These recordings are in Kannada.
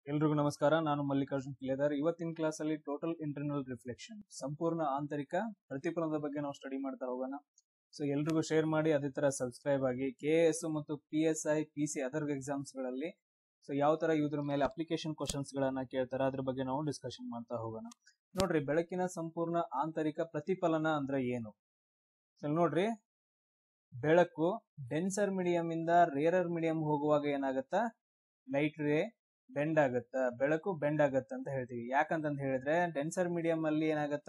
ಎಲ್ರಿಗೂ ನಮಸ್ಕಾರ ನಾನು ಮಲ್ಲಿಕಾರ್ಜುನ್ ಕಿಲೇದಾರ್ ಇವತ್ತಿನ ಕ್ಲಾಸ್ ಅಲ್ಲಿ ಟೋಟಲ್ ಇಂಟರ್ನಲ್ ರಿಫ್ಲೆಕ್ಷನ್ ಸಂಪೂರ್ಣ ಆಂತರಿಕ ಪ್ರತಿಫಲನದ ಬಗ್ಗೆ ನಾವು ಸ್ಟಡಿ ಮಾಡ್ತಾ ಹೋಗೋಣ ಸೊ ಎಲ್ರಿಗೂ ಶೇರ್ ಮಾಡಿ ಅದೇ ತರ ಸಬ್ಸ್ಕ್ರೈಬ್ ಆಗಿ ಕೆ ಎಸ್ ಮತ್ತು P S I P C other exams ಗಳಲ್ಲಿ ಸೊ ಯಾವ ತರ ಇದ್ರ ಮೇಲೆ ಅಪ್ಲಿಕೇಶನ್ ಕ್ವಶನ್ಸ್ ಗಳನ್ನ ಕೇಳ್ತಾರೆ ಅದ್ರ ಬಗ್ಗೆ ನಾವು ಡಿಸ್ಕಷನ್ ಮಾಡ್ತಾ ಹೋಗೋಣ ನೋಡ್ರಿ ಬೆಳಕಿನ ಸಂಪೂರ್ಣ ಆಂತರಿಕ ಪ್ರತಿಫಲನ ಅಂದ್ರೆ ಏನು ಸೊ ನೋಡ್ರಿ ಬೆಳಕು ಡೆನ್ಸರ್ ಮೀಡಿಯಂ ಇಂದ ರೇರರ್ ಮೀಡಿಯಂ ಹೋಗುವಾಗ ಏನಾಗತ್ತಾ ಲೈಟ್ ರೇ ಬೆಂಡ್ ಆಗತ್ತ ಬೆಳಕು ಬೆಂಡ್ ಆಗತ್ತ ಅಂತ ಹೇಳ್ತೀವಿ ಯಾಕಂತಂತ ಹೇಳಿದ್ರೆ ಡೆನ್ಸರ್ ಮೀಡಿಯಂ ಅಲ್ಲಿ ಏನಾಗತ್ತ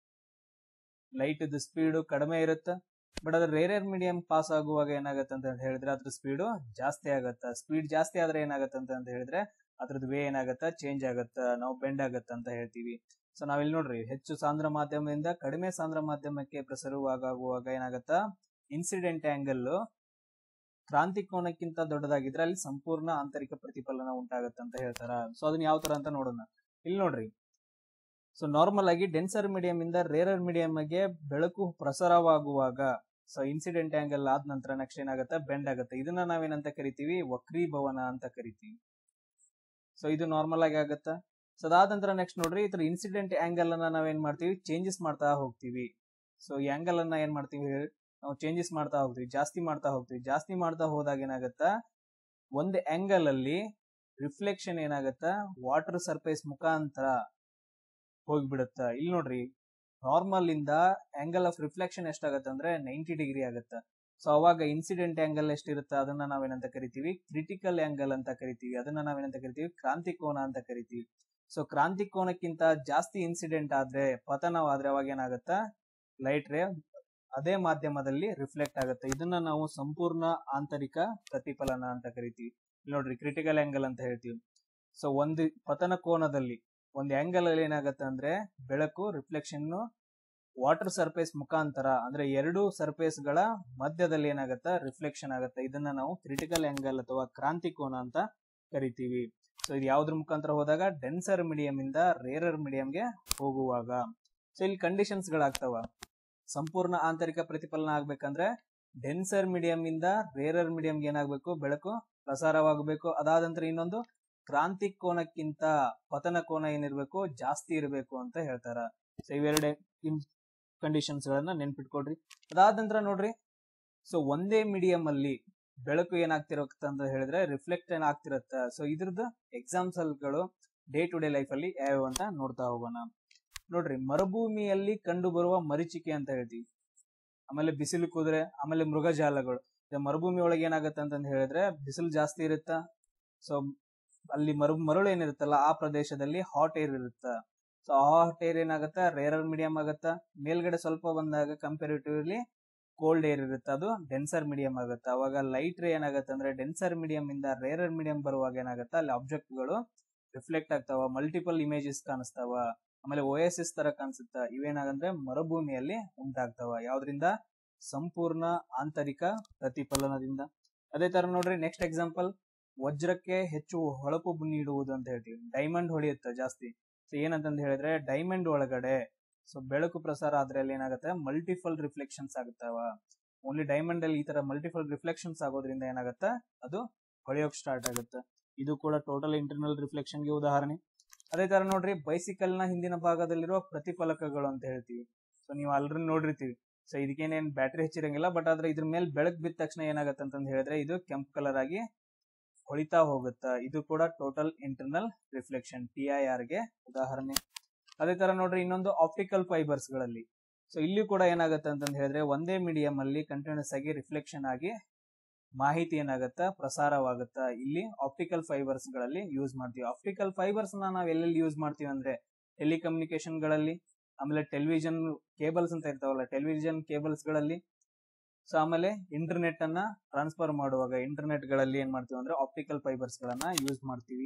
ಲೈಟ್ ಸ್ಪೀಡ್ ಕಡಿಮೆ ಇರುತ್ತ ಬಟ್ ಅದ್ರ ರೇರಿಯರ್ ಮೀಡಿಯಂ ಪಾಸ್ ಆಗುವಾಗ ಏನಾಗತ್ತ ಅಂತ ಹೇಳಿದ್ರೆ ಅದ್ರ ಸ್ಪೀಡ್ ಜಾಸ್ತಿ ಆಗತ್ತ ಸ್ಪೀಡ್ ಜಾಸ್ತಿ ಆದ್ರೆ ಏನಾಗತ್ತ ಅಂತ ಹೇಳಿದ್ರೆ ಅದ್ರದ್ದು ವೇ ಏನಾಗತ್ತ ಚೇಂಜ್ ಆಗತ್ತ ನಾವು ಬೆಂಡ್ ಆಗತ್ತ ಅಂತ ಹೇಳ್ತೀವಿ ಸೊ ನಾವಿಲ್ಲಿ ನೋಡ್ರಿ ಹೆಚ್ಚು ಸಾಂದ್ರ ಮಾಧ್ಯಮದಿಂದ ಕಡಿಮೆ ಸಾಂದ್ರ ಮಾಧ್ಯಮಕ್ಕೆ ಪ್ರಸರವಾಗುವಾಗ ಏನಾಗತ್ತ ಇನ್ಸಿಡೆಂಟ್ ಆಂಗಲ್ ಕ್ರಾಂತಿ ಕೋನಕ್ಕಿಂತ ದೊಡ್ಡದಾಗಿದ್ರೆ ಅಲ್ಲಿ ಸಂಪೂರ್ಣ ಆಂತರಿಕ ಪ್ರತಿಫಲನ ಉಂಟಾಗತ್ತೆ ಅಂತ ಹೇಳ್ತಾರ ಸೊ ಅದನ್ನ ಯಾವ ತರ ಅಂತ ನೋಡೋಣ ಇಲ್ಲಿ ನೋಡ್ರಿ ಸೊ ನಾರ್ಮಲ್ ಆಗಿ ಡೆನ್ಸರ್ ಮೀಡಿಯಂ ಇಂದ ರೇರರ್ ಮೀಡಿಯಂ ಗೆ ಬೆಳಕು ಪ್ರಸಾರವಾಗುವಾಗ ಸೊ ಇನ್ಸಿಡೆಂಟ್ ಆಂಗಲ್ ಆದ ನಂತರ ನೆಕ್ಸ್ಟ್ ಏನಾಗುತ್ತೆ ಬೆಂಡ್ ಆಗುತ್ತೆ ಇದನ್ನ ನಾವೇನಂತ ಕರಿತೀವಿ ವಕ್ರೀಭವನ ಅಂತ ಕರಿತೀವಿ ಸೊ ಇದು ನಾರ್ಮಲ್ ಆಗಿ ಆಗತ್ತ ಸೊ ಅದಾದ ನಂತರ ನೆಕ್ಸ್ಟ್ ನೋಡ್ರಿ ಇದ್ರ ಇನ್ಸಿಡೆಂಟ್ ಆಂಗಲ್ ಅನ್ನ ನಾವೇನ್ ಮಾಡ್ತೀವಿ ಚೇಂಜಸ್ ಮಾಡ್ತಾ ಹೋಗ್ತೀವಿ ಸೊ ಈ ಆಂಗಲ್ ಅನ್ನ ಏನ್ ಮಾಡ್ತೀವಿ ನಾವು ಚೇಂಜಸ್ ಮಾಡ್ತಾ ಹೋಗ್ತೀವಿ ಜಾಸ್ತಿ ಮಾಡ್ತಾ ಹೋಗ್ತೀವಿ ಜಾಸ್ತಿ ಮಾಡ್ತಾ ಹೋದಾಗ ಏನಾಗತ್ತಾ ಒಂದು ಆಂಗಲ್ ಅಲ್ಲಿ ರಿಫ್ಲೆಕ್ಷನ್ ಏನಾಗತ್ತ ವಾಟರ್ ಸರ್ಫೇಸ್ ಮುಖಾಂತರ ಹೋಗ್ಬಿಡುತ್ತ ಇಲ್ಲಿ ನೋಡ್ರಿ ನಾರ್ಮಲ್ ಇಂದ ಆಂಗಲ್ ಆಫ್ ರಿಫ್ಲೆಕ್ಷನ್ ಎಷ್ಟಾಗತ್ತೆ ಅಂದ್ರೆ ನೈಂಟಿ ಡಿಗ್ರಿ ಆಗತ್ತ ಸೊ ಅವಾಗ ಇನ್ಸಿಡೆಂಟ್ ಆಂಗಲ್ ಎಷ್ಟಿರುತ್ತೆ ಅದನ್ನ ನಾವೇನಂತ ಕರಿತೀವಿ ಕ್ರಿಟಿಕಲ್ ಆಂಗಲ್ ಅಂತ ಕರಿತೀವಿ ಅದನ್ನ ನಾವೇನಂತ ಕರಿತೀವಿ ಕ್ರಾಂತಿ ಕೋನ ಅಂತ ಕರಿತೀವಿ ಸೊ ಕ್ರಾಂತಿ ಕೋನಕ್ಕಿಂತ ಜಾಸ್ತಿ ಇನ್ಸಿಡೆಂಟ್ ಆದ್ರೆ ಪತನವಾದ್ರೆ ಅವಾಗ ಏನಾಗತ್ತ ಲೈಟ್ ರೇ ಅದೇ ಮಾಧ್ಯಮದಲ್ಲಿ ರಿಫ್ಲೆಕ್ಟ್ ಆಗುತ್ತೆ ಇದನ್ನ ನಾವು ಸಂಪೂರ್ಣ ಆಂತರಿಕ ಪ್ರತಿಫಲನ ಅಂತ ಕರಿತೀವಿ ನೋಡ್ರಿ ಕ್ರಿಟಿಕಲ್ ಆಂಗಲ್ ಅಂತ ಹೇಳ್ತೀವಿ ಸೊ ಒಂದು ಪತನ ಕೋನದಲ್ಲಿ ಒಂದು ಆಂಗಲ್ ಅಲ್ಲಿ ಏನಾಗುತ್ತೆ ಅಂದ್ರೆ ಬೆಳಕು ರಿಫ್ಲೆಕ್ಷನ್ ವಾಟರ್ ಸರ್ಫೇಸ್ ಮುಖಾಂತರ ಅಂದ್ರೆ ಎರಡು ಸರ್ಫೇಸ್ ಗಳ ಮಧ್ಯದಲ್ಲಿ ಏನಾಗತ್ತ ರಿಫ್ಲೆಕ್ಷನ್ ಆಗುತ್ತೆ ಇದನ್ನ ನಾವು ಕ್ರಿಟಿಕಲ್ ಆಂಗಲ್ ಅಥವಾ ಕ್ರಾಂತಿ ಕೋನ ಅಂತ ಕರಿತೀವಿ ಸೊ ಇದು ಯಾವ್ದ್ರ ಮುಖಾಂತರ ಹೋದಾಗ ಡೆನ್ಸರ್ ಮೀಡಿಯಂ ಇಂದ ರೇರರ್ ಮೀಡಿಯಂಗೆ ಹೋಗುವಾಗ ಸೊ ಇಲ್ಲಿ ಕಂಡೀಷನ್ಸ್ ಗಳಾಗ್ತಾವ ಸಂಪೂರ್ಣ ಆಂತರಿಕ ಪ್ರತಿಫಲನ ಆಗ್ಬೇಕಂದ್ರೆ ಡೆನ್ಸರ್ ಮೀಡಿಯಂ ಇಂದ ರೇರರ್ ಮೀಡಿಯಂಗೆ ಏನಾಗಬೇಕು ಬೆಳಕು ಪ್ರಸಾರವಾಗಬೇಕು ಅದಾದ ನಂತರ ಇನ್ನೊಂದು ಕ್ರಾಂತಿ ಕೋನಕ್ಕಿಂತ ಪತನ ಕೋನ ಏನಿರ್ಬೇಕು ಜಾಸ್ತಿ ಇರಬೇಕು ಅಂತ ಹೇಳ್ತಾರ ಸೊ ಇವೆರಡೆ ಕಂಡೀಷನ್ಸ್ ಗಳನ್ನ ನೆನ್ಪಿಟ್ಕೊಡ್ರಿ ಅದಾದ ನಂತರ ನೋಡ್ರಿ ಸೊ ಒಂದೇ ಮೀಡಿಯಂ ಅಲ್ಲಿ ಬೆಳಕು ಏನಾಗ್ತಿರತ್ತ ಅಂತ ಹೇಳಿದ್ರೆ ರಿಫ್ಲೆಕ್ಟ್ ಏನಾಗ್ತಿರತ್ತ ಸೊ ಇದ್ರದ್ದು ಎಕ್ಸಾಂಪಲ್ಗಳು ಡೇ ಟು ಡೇ ಲೈಫ್ ಅಲ್ಲಿ ಯಾವ್ಯಾವ ಅಂತ ನೋಡ್ತಾ ಹೋಗೋಣ ನೋಡ್ರಿ ಮರುಭೂಮಿಯಲ್ಲಿ ಕಂಡು ಬರುವ ಮರೀಚಿಕೆ ಅಂತ ಹೇಳ್ತೀವಿ ಆಮೇಲೆ ಬಿಸಿಲು ಕುದುರೆ ಆಮೇಲೆ ಮೃಗಜಾಲಗಳು ಮರುಭೂಮಿ ಒಳಗೆ ಏನಾಗತ್ತೆ ಅಂತ ಹೇಳಿದ್ರೆ ಬಿಸಿಲು ಜಾಸ್ತಿ ಇರುತ್ತ ಸೊ ಅಲ್ಲಿ ಮರು ಮರಳು ಏನಿರುತ್ತಲ್ಲ ಆ ಪ್ರದೇಶದಲ್ಲಿ ಹಾಟ್ ಏರ್ ಇರುತ್ತ ಸೊ ಆ ಹಾಟ್ ಏರ್ ಏನಾಗತ್ತ ರೇರರ್ ಮೀಡಿಯಂ ಆಗತ್ತ ಮೇಲ್ಗಡೆ ಸ್ವಲ್ಪ ಬಂದಾಗ ಕಂಪೇರಿಟಿವ್ಲಿ ಕೋಲ್ಡ್ ಏರ್ ಇರುತ್ತೆ ಅದು ಡೆನ್ಸರ್ ಮೀಡಿಯಂ ಆಗುತ್ತೆ ಅವಾಗ ಲೈಟ್ ರೇ ಏನಾಗುತ್ತೆ ಅಂದ್ರೆ ಡೆನ್ಸರ್ ಮೀಡಿಯಂ ಇಂದ ರೇರರ್ ಮೀಡಿಯಂ ಬರುವಾಗ ಏನಾಗತ್ತ ಅಲ್ಲಿ ಆಬ್ಜೆಕ್ಟ್ ಗಳು ರಿಫ್ಲೆಕ್ಟ್ ಆಗ್ತಾವ ಮಲ್ಟಿಪಲ್ ಇಮೇಜಸ್ ಕಾಣಿಸ್ತಾವ ಆಮೇಲೆ ಓ ಎಸ್ ಎಸ್ ತರ ಕಾಣಿಸುತ್ತ ಇವೇನಾಗಂದ್ರೆ ಮರುಭೂಮಿಯಲ್ಲಿ ಉಂಟಾಗ್ತಾವ ಯಾವ್ದ್ರಿಂದ ಸಂಪೂರ್ಣ ಆಂತರಿಕ ಪ್ರತಿಫಲನದಿಂದ ಅದೇ ತರ ನೋಡ್ರಿ ನೆಕ್ಸ್ಟ್ ಎಕ್ಸಾಂಪಲ್ ವಜ್ರಕ್ಕೆ ಹೆಚ್ಚು ಹೊಳಪು ನೀಡುವುದು ಅಂತ ಹೇಳ್ತೀವಿ ಡೈಮಂಡ್ ಹೊಳೆಯುತ್ತೆ ಜಾಸ್ತಿ ಸೊ ಏನಂತಂದ್ ಹೇಳಿದ್ರೆ ಡೈಮಂಡ್ ಒಳಗಡೆ ಸೊ ಬೆಳಕು ಪ್ರಸಾರ ಆದ್ರೆ ಅಲ್ಲಿ ಏನಾಗುತ್ತೆ ಮಲ್ಟಿಫಲ್ ರಿಫ್ಲೆಕ್ಷನ್ಸ್ ಆಗುತ್ತಾವ ಓನ್ಲಿ ಡೈಮಂಡ್ ಅಲ್ಲಿ ಈ ತರ ಮಲ್ಟಿಫಲ್ ರಿಫ್ಲೆಕ್ಷನ್ಸ್ ಆಗೋದ್ರಿಂದ ಏನಾಗುತ್ತೆ ಅದು ಹೊಳೆಯೋಕ್ ಸ್ಟಾರ್ಟ್ ಆಗುತ್ತೆ ಇದು ಕೂಡ ಟೋಟಲ್ ಇಂಟರ್ನಲ್ ರಿಫ್ಲೆಕ್ಷನ್ ಗೆ ಉದಾಹರಣೆ ಅದೇ ತರ ನೋಡ್ರಿ ಬೈಸಿಕಲ್ ನ ಹಿಂದಿನ ಭಾಗದಲ್ಲಿರುವ ಪ್ರತಿಫಲಕಗಳು ಅಂತ ಹೇಳ್ತೀವಿ ಸೊ ನೀವು ಆಲ್ರೆಡಿ ನೋಡಿರ್ತೀವಿ ಸೊ ಇದಕ್ಕೇನೇನ್ ಬ್ಯಾಟ್ರಿ ಹೆಚ್ಚಿರಂಗಿಲ್ಲ ಬಟ್ ಆದ್ರೆ ಇದ್ರ ಮೇಲೆ ಬೆಳಕ್ ಬಿದ್ದ ತಕ್ಷಣ ಏನಾಗತ್ತೆ ಅಂತ ಹೇಳಿದ್ರೆ ಇದು ಕೆಂಪು ಕಲರ್ ಆಗಿ ಹೊಳಿತಾ ಹೋಗುತ್ತ ಇದು ಕೂಡ total internal reflection T I R ಗೆ ಉದಾಹರಣೆ ಅದೇ ತರ ನೋಡ್ರಿ ಇನ್ನೊಂದು ಆಪ್ಟಿಕಲ್ ಫೈಬರ್ಸ್ ಗಳಲ್ಲಿ ಸೊ ಇಲ್ಲಿ ಕೂಡ ಏನಾಗುತ್ತೆ ಅಂತ ಹೇಳಿದ್ರೆ ಒಂದೇ ಮೀಡಿಯಂ ಅಲ್ಲಿ ಕಂಟಿನ್ಯೂಸ್ ಆಗಿ ರಿಫ್ಲೆಕ್ಷನ್ ಆಗಿ ಮಾಹಿತಿ ಏನಾಗತ್ತ ಪ್ರಸಾರವಾಗುತ್ತ ಇಲ್ಲಿ ಆಪ್ಟಿಕಲ್ ಫೈಬರ್ಸ್ ಗಳಲ್ಲಿ ಯೂಸ್ ಮಾಡ್ತೀವಿ ಆಪ್ಟಿಕಲ್ ಫೈಬರ್ಸ್ ನ ನಾವ್ ಎಲ್ಲೆಲ್ಲಿ ಯೂಸ್ ಮಾಡ್ತೀವಿ ಅಂದ್ರೆ ಟೆಲಿಕಮ್ಯುನಿಕೇಶನ್ ಗಳಲ್ಲಿ ಆಮೇಲೆ ಟೆಲಿವಿಷನ್ ಕೇಬಲ್ಸ್ ಅಂತ ಇರ್ತಾವಲ್ಲ ಟೆಲಿವಿಷನ್ ಕೇಬಲ್ಸ್ ಗಳಲ್ಲಿ ಸೊ ಆಮೇಲೆ ಇಂಟರ್ನೆಟ್ ಅನ್ನ ಟ್ರಾನ್ಸ್ಫರ್ ಮಾಡುವಾಗ ಇಂಟರ್ನೆಟ್ ಗಳಲ್ಲಿ ಏನ್ ಮಾಡ್ತೀವಿ ಅಂದ್ರೆ ಆಪ್ಟಿಕಲ್ ಫೈಬರ್ಸ್ ಗಳನ್ನ ಯೂಸ್ ಮಾಡ್ತೀವಿ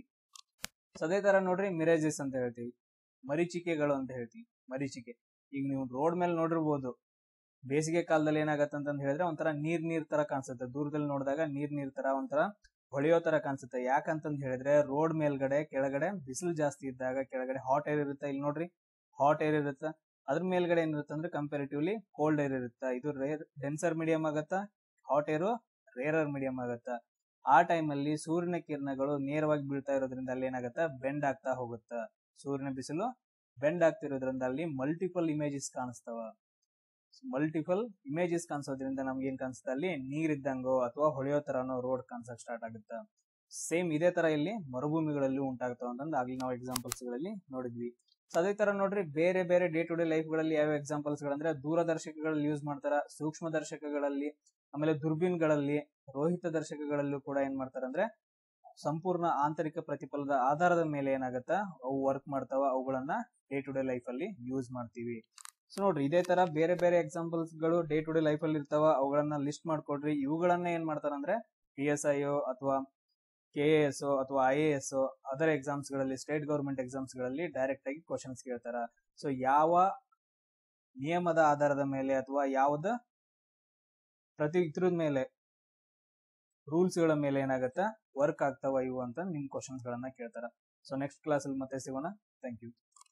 ಸೊ ಅದೇ ತರ ನೋಡ್ರಿ ಮಿರೇಜಸ್ ಅಂತ ಹೇಳ್ತೀವಿ ಮರೀಚಿಕೆಗಳು ಅಂತ ಹೇಳ್ತೀವಿ ಮರೀಚಿಕೆ ಈಗ ನೀವು ರೋಡ್ ಮೇಲೆ ನೋಡಿರ್ಬೋದು ಬೇಸಿಗೆ ಕಾಲದಲ್ಲಿ ಏನಾಗತ್ತೆ ಅಂತ ಹೇಳಿದ್ರೆ ಒಂಥರ ನೀರ್ ನೀರ್ ತರ ಕಾಣಿಸುತ್ತೆ ದೂರದಲ್ಲಿ ನೋಡಿದಾಗ ನೀರ್ ನೀರ್ ತರ ಒಂಥರ ಹೊಳೆಯೋ ತರ ಕಾಣಿಸುತ್ತೆ ಯಾಕಂತಂದ್ ಹೇಳಿದ್ರೆ ರೋಡ್ ಮೇಲ್ಗಡೆ ಕೆಳಗಡೆ ಬಿಸಿಲು ಜಾಸ್ತಿ ಇದ್ದಾಗ ಕೆಳಗಡೆ ಹಾಟ್ ಏರ್ ಇರುತ್ತೆ ಇಲ್ಲಿ ನೋಡ್ರಿ ಹಾಟ್ ಏರ್ ಇರುತ್ತೆ ಅದ್ರ ಮೇಲ್ಗಡೆ ಏನಿರುತ್ತೆ ಅಂದ್ರೆ ಕಂಪೇರಿಟಿವ್ಲಿ ಕೋಲ್ಡ್ ಏರ್ ಇರುತ್ತೆ ಇದು ರೇರ್ ಡೆನ್ಸರ್ ಮೀಡಿಯಂ ಆಗತ್ತಾ ಹಾಟ್ ಏರು ರೇರರ್ ಮೀಡಿಯಂ ಆಗತ್ತಾ ಆ ಟೈಮಲ್ಲಿ ಸೂರ್ಯನ ಕಿರಣಗಳು ನೇರವಾಗಿ ಬೀಳ್ತಾ ಇರೋದ್ರಿಂದ ಅಲ್ಲಿ ಏನಾಗುತ್ತೆ ಬೆಂಡ್ ಆಗ್ತಾ ಹೋಗುತ್ತೆ ಸೂರ್ಯನ ಬಿಸಿಲು ಬೆಂಡ್ ಆಗ್ತಿರೋದ್ರಿಂದ ಅಲ್ಲಿ ಮಲ್ಟಿಪಲ್ ಇಮೇಜಸ್ ಕಾಣಿಸ್ತಾವ ಮಲ್ಟಿಪಲ್ ಇಮೇಜಸ್ ಕಾಣಿಸೋದ್ರಿಂದ ನಮ್ಗೆ ಏನ್ ಕಾಣಿಸುತ್ತೆ ಅಲ್ಲಿ ನೀರಿದ್ದಂಗೋ ಅಥವಾ ಹೊಳೆಯೋ ತರನೋ ರೋಡ್ ಕಾಣಿಸಕ್ ಸ್ಟಾರ್ಟ್ ಆಗುತ್ತೆ ಸೇಮ್ ಇದೇ ತರ ಇಲ್ಲಿ ಮರುಭೂಮಿಗಳಲ್ಲಿ ಉಂಟಾಗ್ತಾವ ಅಂತಂದು ಆಗ್ಲಿ ನಾವು ಎಕ್ಸಾಂಪಲ್ಸ್ ಗಳಲ್ಲಿ ನೋಡಿದ್ವಿ ಸೊ ಅದೇ ತರ ನೋಡ್ರಿ ಬೇರೆ ಬೇರೆ ಡೇ ಟು ಡೇ ಲೈಫ್ ಗಳಲ್ಲಿ ಯಾವ ಎಕ್ಸಾಂಪಲ್ಸ್ ಗಳಂದ್ರೆ ದೂರದರ್ಶಕಗಳಲ್ಲಿ ಯೂಸ್ ಮಾಡ್ತಾರ ಸೂಕ್ಷ್ಮ ದರ್ಶಕಗಳಲ್ಲಿ ಆಮೇಲೆ ದುರ್ಬೀನ್ಗಳಲ್ಲಿ ರೋಹಿತ ದರ್ಶಕಗಳಲ್ಲೂ ಕೂಡ ಏನ್ ಮಾಡ್ತಾರ ಅಂದ್ರೆ ಸಂಪೂರ್ಣ ಆಂತರಿಕ ಪ್ರತಿಫಲದ ಆಧಾರದ ಮೇಲೆ ಏನಾಗತ್ತ ಅವು ವರ್ಕ್ ಮಾಡ್ತಾವ ಅವುಗಳನ್ನ ಡೇ ಟು ಡೇ ಲೈಫ್ ಅಲ್ಲಿ ಯೂಸ್ ಮಾಡ್ತೀವಿ ಸೊ ನೋಡ್ರಿ ಇದೇ ತರ ಬೇರೆ ಬೇರೆ ಎಕ್ಸಾಂಪಲ್ಸ್ ಗಳು ಡೇ ಟು ಡೇ ಲೈಫ್ ಅಲ್ಲಿ ಇರ್ತಾವ ಅವುಗಳನ್ನ ಲಿಸ್ಟ್ ಮಾಡ್ಕೊಡ್ರಿ ಇವುಗಳನ್ನ ಏನ್ ಮಾಡ್ತಾರ ಅಂದ್ರೆ ಪಿ ಎಸ್ ಐ ಅಥವಾ ಕೆ ಎ ಎಸ್ ಅಥವಾ I A S other exams ಗಳಲ್ಲಿ ಸ್ಟೇಟ್ ಗೌರ್ಮೆಂಟ್ ಎಕ್ಸಾಮ್ಸ್ ಗಳಲ್ಲಿ ಡೈರೆಕ್ಟ್ ಆಗಿ ಕ್ವಶನ್ಸ್ ಕೇಳ್ತಾರ ಸೊ ಯಾವ ನಿಯಮದ ಆಧಾರದ ಮೇಲೆ ಅಥವಾ ಯಾವ್ದ ಪ್ರತಿ ಇದ್ರದ ಮೇಲೆ ರೂಲ್ಸ್ ಗಳ ಮೇಲೆ ಏನಾಗತ್ತ ವರ್ಕ್ ಆಗ್ತಾವ ಇವು ಅಂತ ನಿಮ್ ಕ್ವಶನ್ಸ್ ಗಳನ್ನ ಕೇಳ್ತಾರ ಸೊ ನೆಕ್ಸ್ಟ್ ಕ್ಲಾಸ್ ಅಲ್ಲಿ ಮತ್ತೆ ಸಿಗೋಣ ಥ್ಯಾಂಕ್ ಯು